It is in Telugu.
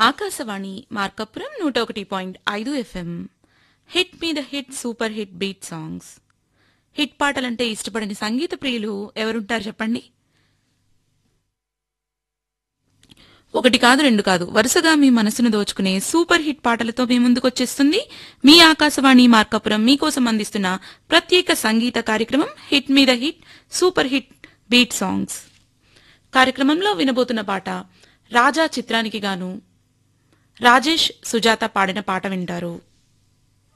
ఆకాశవాణి మార్కపురం నూట ఒకటి పాయింట్ ఐదు ఎఫ్ఎం హిట్ మీద hit super hit beat songs hit పాటలంటే ఇష్టపడని సంగీత ప్రియులు ఎవరుంటారు చెప్పండి ఒకటి కాదు రెండు కాదు వరుసగా మీ మనసును దోచుకునే సూపర్ హిట్ పాటలతో మీ ముందుకొచ్చేస్తుంది మీ ఆకాశవాణి మార్కాపురం మీకోసం అందిస్తున్న ప్రత్యేక సంగీత కార్యక్రమం హిట్ మీద hit super hit beat songs కార్యక్రమంలో వినబోతున్న పాట రాజా చిత్రానికి గాను రాజేష్ సుజాత పాడిన పాట వింటారు